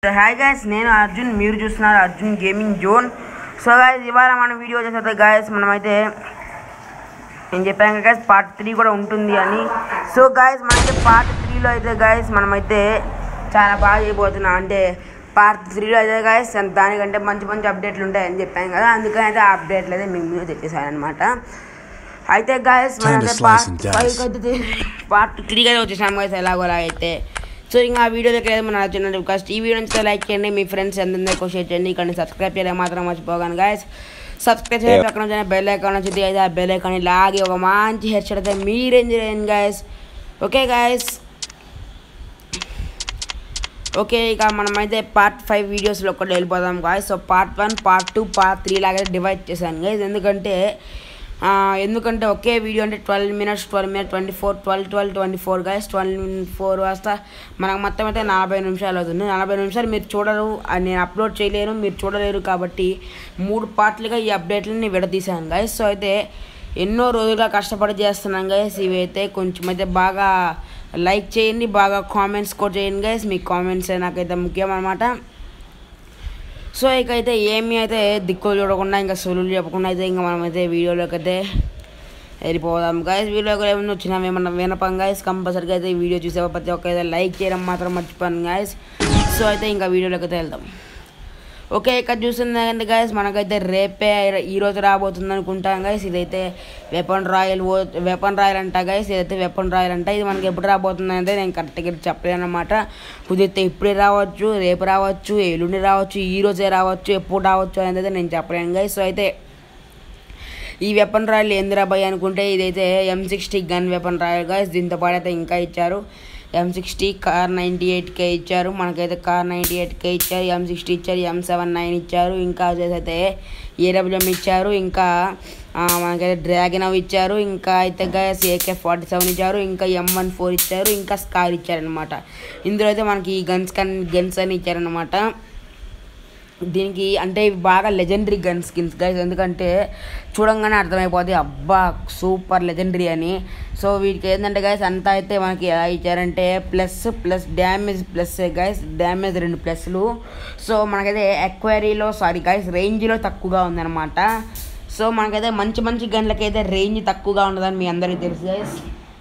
Hi guys నేను అర్జున్ మీరు చూస్తున్నారు Arjun gaming zone so guys ఇవాళ మన వీడియో చేసేది గైస్ మనమైతే నేను చెప్పాను గైస్ పార్ట్ త్రీ కూడా ఉంటుంది అని సో గైస్ మనమైతే పార్ట్ త్రీలో అయితే గైస్ మనమైతే చాలా బాగా చేయబోతున్నాం అంటే పార్ట్ త్రీలో అయితే గైస్ దానికంటే మంచి మంచి అప్డేట్లు ఉంటాయని చెప్పాను కదా అందుకని అయితే ఆ అప్డేట్లు అయితే మేము ముందు తెచ్చేసాను అనమాట అయితే గాయస్ Time to మనమైతే slice part and dice. Five అయితే పార్ట్ త్రీకి అయితే వచ్చేసాము గైస్ ఎలాగోలా అయితే సో ఇంకా ఆ వీడియో దగ్గర మన నచ్చిన ఫస్ట్ ఈ వీడియో నుంచి లైక్ చేయండి మీ ఫ్రెండ్స్ ఎందరికీ షేర్ చేయండి ఇక్కడ సబ్స్క్రైబ్ చేయడం మాత్రం మర్చిపోగాను గాయస్ సబ్స్క్రైబ్ చేయండి పక్కన వచ్చిన బెల్ ఐకాన్ వచ్చింది అయితే ఆ బెల్ ఐకాన్ లాగి ఒక మంచి హెడ్ షాట్ అయితే మీరేం చేయండి గాయస్ ఓకే గాయస్ ఓకే ఇక మనమైతే పార్ట్ ఫైవ్ వీడియోస్లో ఒకటి వెళ్ళిపోదాం guys so part one part two part three లాగా డివైడ్ చేశాను గైస్ ఎందుకంటే ఆ, ఎందుకంటే ఒకే వీడియో అంటే twelve minutes twelve minute twenty four twelve twelve twenty four guys twelve four వస్తా మనకు మొత్తం అయితే నలభై నిమిషాలు అవుతుంది నలభై నిమిషాలు మీరు చూడరు అది నేను అప్లోడ్ చేయలేను మీరు చూడలేరు కాబట్టి మూడు పార్ట్లుగా ఈ అప్డేట్లని విడదీశాను గైస్ సో అయితే ఎన్నో రోజులుగా కష్టపడి చేస్తున్నాం గైస్ ఇవి అయితే కొంచెం అయితే బాగా లైక్ చేయండి బాగా కామెంట్స్ కూడా చేయండి గైస్ మీ కామెంట్స్ నాకైతే ముఖ్యం అనమాట సో ఇక అయితే ఏమీ అయితే దిక్కులు చూడకుండా ఇంకా సొలులు చెప్పకుండా అయితే ఇంకా మనమైతే వీడియోలోకి అయితే వెళ్ళిపోదాం గాయస్ వీడియోకి ఏమైనా వచ్చినా ఏమన్నా వినపం గాయస్ కంపల్సరీగా అయితే ఈ వీడియో చూసే ప్రతి ఒక్క అయితే లైక్ చేయడం మాత్రం మర్చిపోను గాయస్ సో అయితే ఇంకా వీడియోలోకి అయితే వెళ్దాం ఓకే ఇక్కడ చూస్తుంది గాయస్ మనకైతే రేపే ఈ రోజు రాబోతుంది అనుకుంటాం గాయస్ ఇదైతే వెపన్ రాయల్ ఓ వెపన్ రాయల్ అంట గాయస్ ఇదైతే వెపన్ రాయల్ అంట ఇది మనకి ఎప్పుడు రాబోతుంది అంటే నేను కరెక్ట్గా చెప్పలేను అనమాట కుదిరితే ఇప్పుడే రావచ్చు రేపు రావచ్చు ఎల్లుండి రావచ్చు ఈ రోజే రావచ్చు ఎప్పుడు రావచ్చు అనేది అయితే నేను చెప్పలేను గాయస్ సో అయితే ఈ వెపన్ రాయల్ ఏందిరా భయ్ అనుకుంటే ఇదైతే M sixty gun weapon royal guys దీంతో పాటు అయితే ఇంకా ఇచ్చారు ఎం సిక్స్టీ కార్ నైంటీ ఎయిట్కే ఇచ్చారు మనకైతే కార్ నైంటీ ఎయిట్కే ఇచ్చారు ఎం సిక్స్టీ ఇచ్చారు ఎం సెవెన్ నైన్ ఇచ్చారు ఇంకా వచ్చేసి అయితే ఏడబ్ల్యూఎం ఇచ్చారు ఇంకా ఆ, మనకైతే డ్రాగన్ అవి ఇచ్చారు ఇంకా అయితే గైస్ ఏకే ఫార్టీ సెవెన్ ఇచ్చారు ఇంకా ఎం వన్ ఫోర్ ఇచ్చారు ఇంకా స్కార్ ఇచ్చారనమాట ఇందులో అయితే మనకి ఈ గన్స్ కన్ గన్స్ అని ఇచ్చారనమాట దీనికి అంటే ఇవి బాగా లెజెండరీ గన్ స్కిన్స్ గైస్ ఎందుకంటే చూడంగానే అర్థమైపోతుంది అబ్బా సూపర్ లెజెండరీ అని సో వీటికి ఏంటంటే గైస్ అంతా అయితే మనకి ఎలా ఇచ్చారంటే plus plus damage plus guys damage రెండు ప్లస్లు సో మనకైతే ఎక్వైరీలో సారీ గైస్ రేంజ్లో తక్కువగా ఉందన్నమాట సో మనకైతే మంచి మంచి గన్లకైతే రేంజ్ తక్కువగా ఉండదని మీ అందరికీ తెలుసు గైస్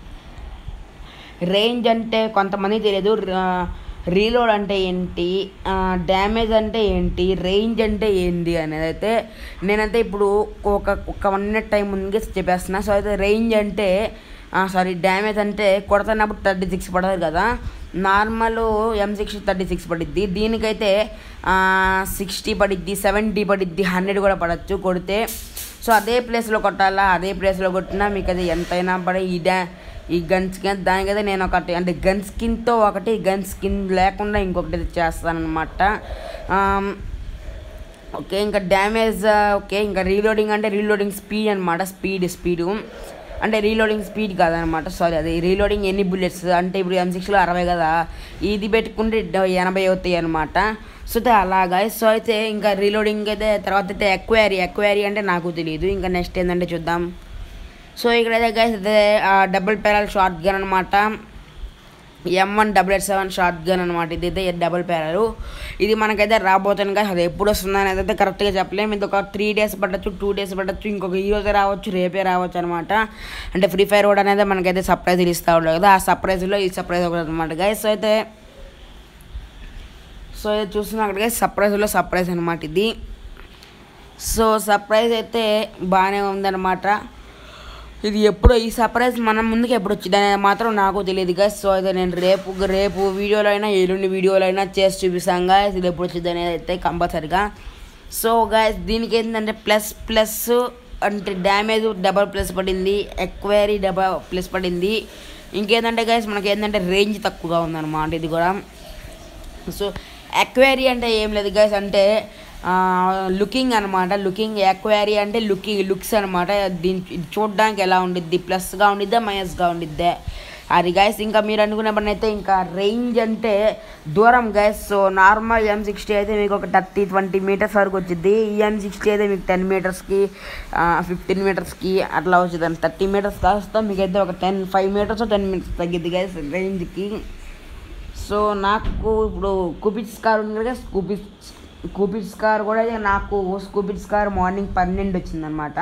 రేంజ్ అంటే కొంతమంది తెలియదు రీలోడ్ అంటే ఏంటి డ్యామేజ్ అంటే ఏంటి రేంజ్ అంటే ఏంటి అనేది అయితే నేనైతే ఇప్పుడు ఒక ఒక వన్ మినిట్ టైం ముందుగా చెప్పేస్తున్నా సో అయితే రేంజ్ అంటే సారీ డ్యామేజ్ అంటే కొడుతున్నప్పుడు థర్టీ సిక్స్ పడదు కదా normal M six thirty six పడిద్ది దీనికైతే సిక్స్టీ పడిద్ది సెవెంటీ పడిద్ది హండ్రెడ్ కూడా పడచ్చు కొడితే సో అదే ప్లేస్లో కొట్టాలా అదే ప్లేస్లో కొట్టినా మీకు అది ఎంతైనా పడే ఈ డ్యా ఈ గన్ స్కిన్ దానికైతే నేను ఒకటి అంటే గన్ స్కిన్తో ఒకటి గన్ స్కిన్ లేకుండా ఇంకొకటి చేస్తానమాట ఓకే ఇంకా డ్యామేజ్ ఓకే ఇంకా రీలోడింగ్ అంటే రీలోడింగ్ స్పీడ్ అనమాట స్పీడ్ స్పీడు అంటే రీలోడింగ్ స్పీడ్ కాదనమాట సారీ అది రీలోడింగ్ ఎన్ని బుల్లెట్స్ అంటే ఇప్పుడు ఎం సిక్స్లో అరవై కదా ఇది పెట్టుకుంటే డ- ఎనభై అవుతాయి అనమాట సో అయితే అలాగా సో అయితే ఇంకా రీలోడింగ్ అయితే తర్వాత అయితే ఎక్వైరీ ఎక్వైరీ అంటే నాకు తెలియదు ఇంకా నెక్స్ట్ ఏంటంటే చూద్దాం సో ఇక్కడైతే గైస్ అయితే డబుల్ ప్యారల్ షార్ట్ గన్ అనమాట M one double eight seven shotgun అనమాట ఇది అయితే డబుల్ ప్యారల్ ఇది మనకైతే రాబోతుంది కదా అది ఎప్పుడు వస్తుంది అనేది అయితే కరెక్ట్గా చెప్పలేము ఇది ఒక త్రీ డేస్ పట్టచ్చు టూ డేస్ పట్టచ్చు ఇంకొక ఈ రోజే రావచ్చు రేపే రావచ్చు అనమాట అంటే ఫ్రీ ఫైర్ కూడా అనేది మనకైతే సర్ప్రైజ్లు ఇస్తూ ఉంటారు కదా ఆ సర్ప్రైజ్లో ఈ సర్ప్రైజ్ ఒకటి అనమాట గైస్ సో అయితే సో ఇది చూస్తున్నా అక్కడ సర్ప్రైజ్లో సర్ప్రైజ్ అనమాట ఇది సో సర్ప్రైజ్ అయితే బాగానే ఉందన్నమాట ఇది ఎప్పుడు ఈ సర్ప్రైజ్ మన ముందుకు ఎప్పుడు వచ్చింది అనేది మాత్రం నాకు తెలియదు గైస్ సో అయితే నేను రేపు రేపు వీడియోలో అయినా ఎల్లుండి వీడియోలో అయినా చేసి చూపిస్తాను గాయస్ ఇది ఎప్పుడు వచ్చింది అనేది అయితే కంపల్సరిగా సో గాయస్ దీనికి ఏంటంటే ప్లస్ ప్లస్ అంటే డ్యామేజ్ డబల్ ప్లస్ పడింది ఎక్వైరీ డబల్ ప్లస్ పడింది ఇంకేంటంటే గైస్ మనకి ఏంటంటే రేంజ్ తక్కువగా ఉందన్నమాట ఇది కూడా సో ఎక్వైరీ అంటే ఏం లేదు గైస్ అంటే లుకింగ్ అనమాట లుకింగ్ ఎక్వైరీ అంటే లుకింగ్ లుక్స్ అనమాట దీని ఇది చూడడానికి ఎలా ఉండిద్ది ప్లస్గా ఉండిద్దా మైనస్గా ఉండిద్దా అది గైస్ ఇంకా మీరు అనుకునే పని అయితే ఇంకా రేంజ్ అంటే దూరం guys so normal M sixty అయితే మీకు ఒక థర్టీ ట్వంటీ మీటర్స్ వరకు వచ్చింది ఈ ఎం సిక్స్టీ అయితే మీకు టెన్ మీటర్స్కి ఫిఫ్టీన్ మీటర్స్కి అట్లా వచ్చింది థర్టీ మీటర్స్ కాస్త మీకు అయితే ఒక ten five meters ten meters తగ్గిద్ది గైస్ రేంజ్కి సో నాకు ఇప్పుడు కుపిట్స్ కార్ ఉంది కదా స్కూపిట్స్ కూపిట్స్ కార్ కూడా ఇక నాకు స్కూపిట్స్ కార్ మార్నింగ్ పన్నెండు వచ్చిందనమాట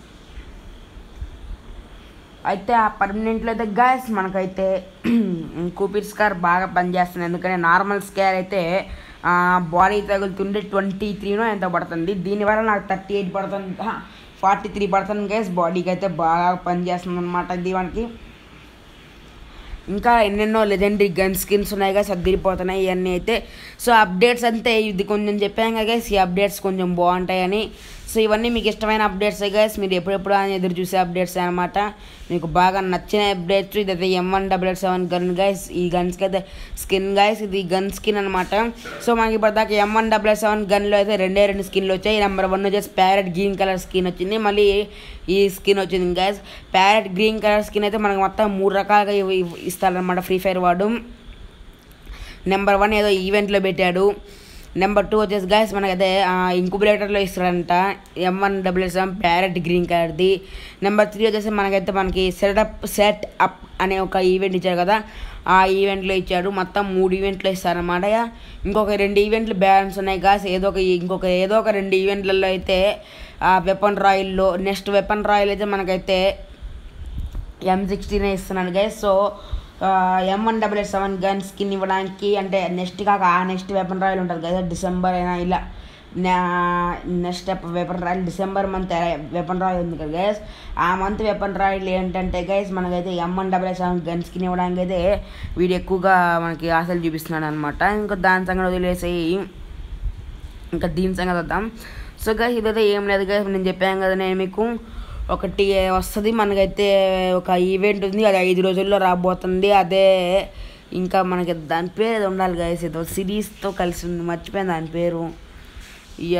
అయితే ఆ పర్మనెంట్లో అయితే గ్యాస్ మనకైతే కూపిట్స్ కార్ బాగా పనిచేస్తుంది ఎందుకంటే నార్మల్ స్కేర్ అయితే బాడీ తగులుతుంటే ట్వంటీ త్రీనో ఎంత పడుతుంది దీనివల్ల నాకు థర్టీ ఎయిట్ పడుతుంది ఫార్టీ త్రీ పడుతుంది గ్యాస్ బాడీకి అయితే బాగా పనిచేస్తుంది అనమాట ఇది మనకి ఇంకా ఎన్నెన్నో లెజెండరీ గన్ స్కిన్స్ ఉన్నాయి కదా సర్దిరిపోతున్నాయి ఇవన్నీ అయితే సో అప్డేట్స్ అంతే ఇది కొంచెం చెప్పాం కదా ఈ అప్డేట్స్ కొంచెం బాగుంటాయని సో ఇవన్నీ మీకు ఇష్టమైన అప్డేట్స్ గైస్ మీరు ఎప్పుడెప్పుడు అని ఎదురు చూసే అప్డేట్స్ అనమాట మీకు బాగా నచ్చిన అప్డేట్స్ ఇదైతే M one double eight seven gun guys ఈ గన్స్కి అయితే స్కిన్ గైస్ ఇది గన్ స్కిన్ అనమాట సో మనకి ఇప్పటిదాకా M one double eight seven గన్లో అయితే రెండే రెండు స్కిన్లు వచ్చాయి నెంబర్ వన్ వచ్చేసి ప్యారెట్ గ్రీన్ కలర్ స్కిన్ వచ్చింది మళ్ళీ ఈ స్కిన్ వచ్చింది guys parrot green colour skin అయితే మనకు మొత్తం మూడు రకాలుగా ఇవి- ఇవి ఇస్తారనమాట ఫ్రీ ఫైర్ వాడు నెంబర్ వన్ ఏదో ఈవెంట్లో పెట్టాడు నెంబర్ టూ వచ్చేసి గాయస్ మనకైతే ఇంకుబులేటర్లో ఇస్తాడంట M one double S parrot green కలర్ది నెంబర్ త్రీ వచ్చేసి మనకైతే మనకి సెటప్ సెట్ అప్ అనే ఒక ఈవెంట్ ఇచ్చారు కదా ఆ ఈవెంట్లో ఇచ్చాడు మొత్తం మూడు ఈవెంట్లు ఇస్తారన్నమాట ఇక ఇంకొక రెండు ఈవెంట్లు బ్యాలెన్స్ ఉన్నాయి గాస్ ఏదో ఒక ఇంకొక ఏదో ఒక రెండు ఈవెంట్లలో అయితే వెపన్ రాయల్లో నెక్స్ట్ వెపన్ రాయల్ అయితే మనకైతే ఎం సిక్స్టీనే ఇస్తున్నాను guys so M one double eight seven gun skin ఇవ్వడానికి అంటే నెక్స్ట్ కాక ఆ నెక్స్ట్ వెపన్ రాయల్ ఉంటుంది కదా డిసెంబర్ అయినా ఇలా next weapon royal December month weapon royal ఉంది కదా గైస్ ఆ మంత్ వెపన్ రాయల్ ఏంటంటే గైస్ మనకైతే M one double eight seven gun skin ఇవ్వడానికి అయితే వీడు ఎక్కువగా మనకి ఆశలు చూపిస్తున్నాడు అనమాట ఇంకా దాని సంగతి వదిలేసి ఇంకా దీని సంగతి వద్దాం సో గైస్ ఇదైతే ఏం లేదు గైస్ నేను చెప్పాను కదా నేను మీకు ఒకటి వస్తుంది మనకైతే ఒక ఈవెంట్ ఉంది అది ఐదు రోజుల్లో రాబోతుంది అదే ఇంకా మనకి దాని పేరు ఏదో ఉండాలి గైస్ ఏదో సిరీస్తో కలిసి ఉంది మర్చిపోయాను దాని పేరు ఇక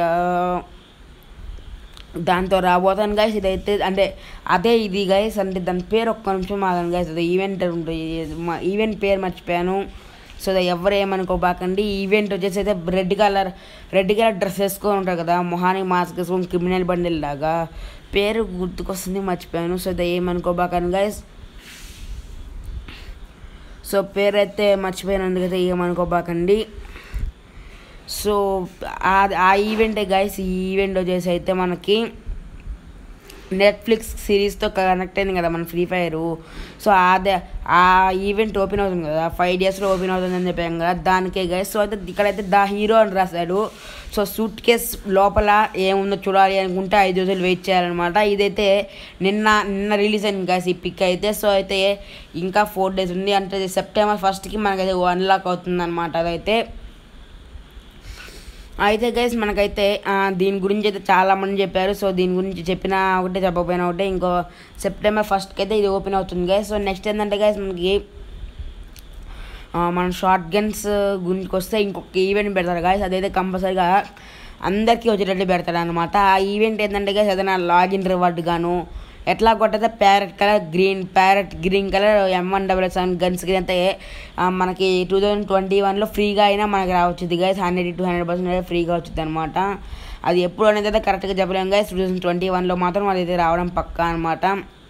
దాంతో రాబోతాను గైస్ ఇదైతే అంటే అదే ఇది గైస్ అంటే దాని పేరు ఒక్క నిమిషం ఆగాను గైస్ అది ఈవెంట్ ఉంటుంది మా ఈవెంట్ పేరు మర్చిపోయాను సో అది ఎవరు ఏమనుకోబాకండి ఈవెంట్ వచ్చేసి అయితే red colour red colour dress వేసుకొని ఉంటారు కదా మొహానికి మాస్క్ వేసుకొని క్రిమినల్ బండిల్ లాగా పేరు గుర్తుకొస్తుంది మర్చిపోయాను సో అది ఏమనుకోబాకండి గైస్ సో పేరు అయితే మర్చిపోయినందుకైతే ఏమనుకోబాకండి సో ఆ ఆ ఈవెంటే గైస్ ఈ ఈవెంట్ వచ్చేసి అయితే మనకి నెట్ఫ్లిక్స్ సిరీస్తో కనెక్ట్ అయింది కదా మన ఫ్రీ ఫైర్ సో అదే ఆ ఈవెంట్ ఓపెన్ అవుతుంది కదా ఫైవ్ డేస్లో ఓపెన్ అవుతుంది అని చెప్పాం కదా దానికే గైస్ సో అయితే ఇక్కడైతే ద హీరో అని రాశాడు సో సూట్ కేస్ లోపల ఏముందో చూడాలి అనుకుంటే ఐదు రోజులు వెయిట్ చేయాలన్నమాట ఇదైతే నిన్న నిన్న రిలీజ్ అయింది గైస్ ఈ పిక్ అయితే సో అయితే ఇంకా ఫోర్ డేస్ ఉంది అంటే సెప్టెంబర్ ఫస్ట్కి మనకైతే అన్లాక్ అవుతుంది అనమాట అదైతే అయితే గైస్ మనకైతే ఆ, దీని గురించి అయితే చాలా మంది చెప్పారు సో దీని గురించి చెప్పిన ఒకటే చెప్పకపోయినా ఒకటే ఇంకో సెప్టెంబర్ ఫస్ట్కి అయితే ఇది ఓపెన్ అవుతుంది గైస్ సో నెక్స్ట్ ఏంటంటే గైస్ మనకి ఆ, మన షార్ట్ గన్స్ గురించి వస్తే ఇంకొక ఈవెంట్ పెడతారు గాయస్ అదైతే కంపల్సరీగా అందరికీ వచ్చేటట్టు పెడతాడు అనమాట ఆ ఈవెంట్ ఏంటంటే గాయస్ ఏదైనా లాగిన్ రివార్డ్ గాను ఎట్లా కొట్టయితే parrot colour green parrot green colour M one double seven guns green అయితే ఆ, మనకి టూ థౌజండ్ ట్వంటీ వన్లో ఫ్రీగా అయినా మనకి రావచ్చుది guys hundred to hundred percent ఫ్రీగా వచ్చింది అనమాట అది ఎప్పుడు అనేది అయితే కరెక్ట్గా చెప్పలేము గైస్ టూ థౌజండ్ ట్వంటీ వన్లో మాత్రం అది అయితే రావడం పక్కా అనమాట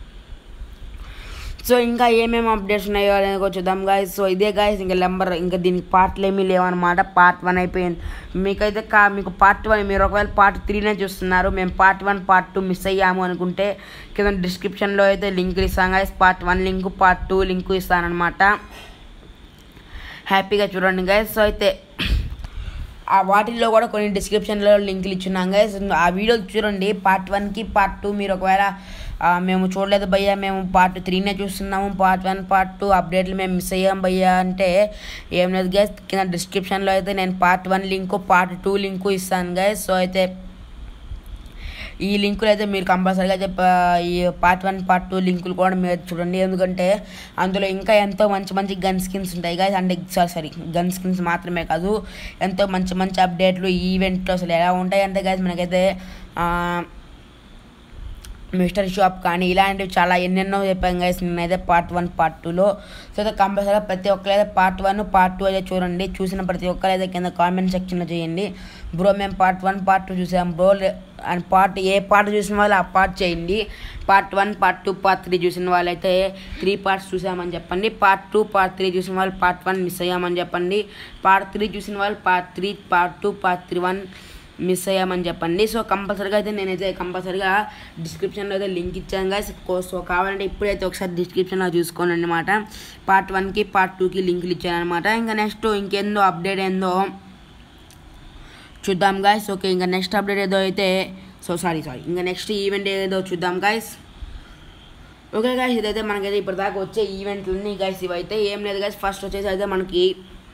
సో ఇంకా ఏమేమి అప్డేట్స్ ఉన్నాయో అనేది కూడా చూద్దాం గాయస్ సో ఇదే గాయస్ ఇంకా నెంబర్ ఇంకా దీనికి పార్ట్లు ఏమీ లేవన్నమాట పార్ట్ వన్ అయిపోయింది మీకైతే కా మీకు పార్ట్ వన్ మీరు ఒకవేళ పార్ట్ త్రీనే చూస్తున్నారు మేము part one part two miss అయ్యాము అనుకుంటే కింద డిస్క్రిప్షన్లో అయితే లింక్ ఇస్తాం guys part one link part two link ఇస్తానమాట హ్యాపీగా చూడండి గాయస్ సో అయితే ఆ వాటిల్లో కూడా కొన్ని డిస్క్రిప్షన్లో లింకులు ఇచ్చున్నాం గైస్ ఆ వీడియో చూడండి పార్ట్ వన్కి పార్ట్ టూ మీరు ఒకవేళ ఆ, మేము చూడలేదు భయ్యా మేము పార్ట్ త్రీనే చూస్తున్నాము పార్ట్ వన్ పార్ట్ టూ అప్డేట్లు మేము మిస్ అయ్యాం భయ్యా అంటే ఏం లేదు గైస్ కింద డిస్క్రిప్షన్లో అయితే నేను part one link part two link ఇస్తాను గైస్ సో అయితే ఈ లింకులు అయితే మీరు కంపల్సరీగా చెప్ప ఈ పార్ట్ వన్ పార్ట్ టూ లింకులు కూడా మీరు చూడండి ఎందుకంటే అందులో ఇంకా ఎంతో మంచి మంచి గన్ స్కిన్స్ ఉంటాయి గాయస్ అంటే సారీ గన్ స్కిన్స్ మాత్రమే కాదు ఎంతో మంచి మంచి అప్డేట్లు ఈవెంట్లు అసలు ఎలా ఉంటాయి అంటే గాయస్ మనకైతే ఆ, మిస్టర్ షాప్ కానీ ఇలాంటివి చాలా ఎన్నెన్నో చెప్పాను గైస్ నేనైతే పార్ట్ వన్ పార్ట్ టూలో సో అయితే కంపల్సరీగా ప్రతి ఒక్కరైతే పార్ట్ వన్ పార్ట్ టూ అయితే చూడండి చూసిన ప్రతి ఒక్కరైతే కింద కామెంట్ సెక్షన్లో చేయండి బ్రో మేము పార్ట్ వన్ పార్ట్ టూ చూసాం బ్రో అండ్ పార్ట్ ఏ పార్ట్ చూసిన వాళ్ళు ఆ పార్ట్ చేయండి part one part two part three చూసిన వాళ్ళైతే త్రీ పార్ట్స్ చూసామని చెప్పండి పార్ట్ టూ పార్ట్ త్రీ చూసిన వాళ్ళు పార్ట్ వన్ మిస్ అయ్యామని చెప్పండి పార్ట్ త్రీ చూసిన వాళ్ళు part three part two part three one miss అయ్యామని చెప్పండి సో కంపల్సరీగా అయితే నేనైతే కంపల్సరీగా డిస్క్రిప్షన్లో అయితే లింక్ ఇచ్చాను గాయస్ సో కావాలంటే ఇప్పుడైతే ఒకసారి డిస్క్రిప్షన్లో చూసుకోండి అనమాట పార్ట్ వన్కి పార్ట్ టూకి లింకులు ఇచ్చాను అనమాట ఇంకా నెక్స్ట్ ఇంకేందో అప్డేట్ ఏందో చూద్దాం గాయస్ ఓకే ఇంకా నెక్స్ట్ అప్డేట్ ఏదో అయితే సో సారీ సారీ ఇంకా నెక్స్ట్ ఈవెంట్ ఏదో చూద్దాం గాయస్ ఓకే గాయస్ ఇదైతే మనకైతే ఇప్పటిదాకా వచ్చే ఈవెంట్లన్నీ గాయస్ ఇవైతే ఏం లేదు గాయస్ ఫస్ట్ వచ్చేసి అయితే మనకి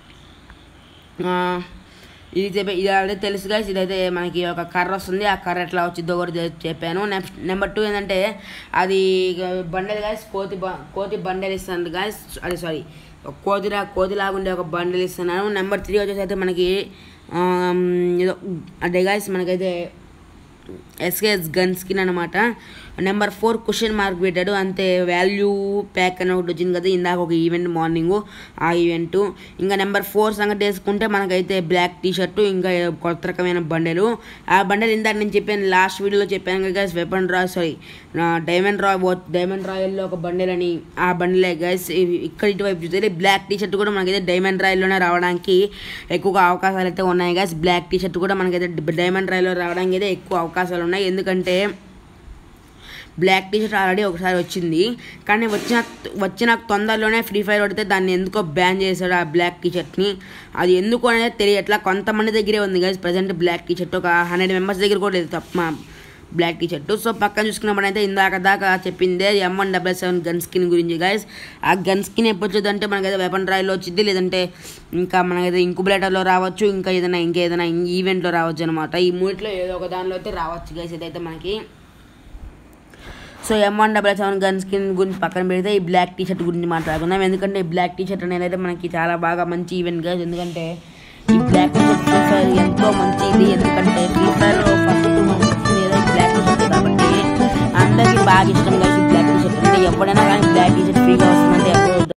ఆ, ఇది చెప్పే ఇది అయితే తెలుసు గాయస్ ఇదైతే మనకి ఒక కర్ర వస్తుంది ఆ కర్ర ఎట్లా వచ్చిందో కూడా చె- చెప్పాను నెక్స్ట్ నెంబర్ టూ ఏంటంటే అది బండెల్ గాయస్ కోతి బ- కోతి బండెల్ ఇస్తుంది గాయస్ అది సారీ కోతిలా కోతిలాగా ఉండే ఒక బండెల్ ఇస్తున్నాను నెంబర్ త్రీ వచ్చేసి అయితే మనకి ఆమ్, ఏదో అంటే గాయస్ మనకైతే ఎస్కేఎస్ గన్ స్కిన్ అనమాట నెంబర్ ఫోర్ క్వశ్చన్ మార్క్ పెట్టాడు అంతే వాల్యూ ప్యాక్ అని ఒకటి వచ్చింది కదా ఇందాక ఒక ఈవెంట్ మార్నింగ్ ఆ ఈవెంట్ ఇంకా నెంబర్ ఫోర్ సంగతి వేసుకుంటే మనకైతే బ్లాక్ టీ షర్టు ఇంకా కొత్త రకమైన బండెలు ఆ బండెలు ఇందాక నేను చెప్పాను లాస్ట్ వీడియోలో చెప్పాను కదా గైస్ వెపన్ రా సారీ డైమండ్ రా డైమండ్ రాయల్లో ఒక బండెల్ అని ఆ బండలే గైస్ ఇక్కడ ఇటువైపు చూస్తే బ్లాక్ టీ షర్ట్ కూడా మనకైతే డైమండ్ రాయల్లోనే రావడానికి ఎక్కువగా అవకాశాలు అయితే ఉన్నాయి గైస్ బ్లాక్ టీ షర్ట్ కూడా మనకైతే డైమండ్ రాయల్లో రావడానికి అయితే ఎక్కువ అవకాశాలు ఉన్నాయి ఎందుకంటే బ్లాక్ టీ షర్ట్ ఆల్రెడీ ఒకసారి వచ్చింది కానీ వచ్చిన వచ్చిన తొందరలోనే ఫ్రీ ఫైర్ పడితే దాన్ని ఎందుకో బ్యాన్ చేశాడు ఆ బ్లాక్ టీ షర్ట్ని అది ఎందుకు అనేది తెలియట్లా కొంతమంది దగ్గరే ఉంది guys present black T shirt ఒక హండ్రెడ్ మెంబర్స్ దగ్గర కూడా లేదు తప్ప బ్లాక్ టీ షర్ట్ సో పక్కన చూసుకున్నప్పుడు అయితే ఇందాక దాకా చెప్పిందే M one double seven gun skin గురించి గైస్ ఆ గన్ స్కిన్ ఎప్పుడు వచ్చిందంటే మనకైతే వెపన్ డ్రాయిలో వచ్చింది లేదంటే ఇంకా మనకైతే ఇంకుబులేటర్లో రావచ్చు ఇంకా ఏదైనా ఇంకా ఏదైనా ఈవెంట్లో రావచ్చు అనమాట ఈ మూడిట్లో ఏదో ఒక దానిలో అయితే రావచ్చు గైస్ ఇదైతే మనకి so M one double seven gun skin గురించి పక్కన పెడితే ఈ బ్లాక్ టీ షర్ట్ గురించి మాట్లాడుకుందాం ఎందుకంటే ఈ బ్లాక్ టీ షర్ట్ అనేది అయితే మనకి చాలా బాగా మంచి ఈవెంట్ గా ఎందుకంటే ఈ black T shirt free fire ఎంతో మంచిది ఎందుకంటే ఫ్రీ ఫైర్లో ఫస్ట్ టూ మంత్స్ లేదా బ్లాక్ టీ షర్ట్ కాబట్టి అందరికీ బాగా ఇష్టం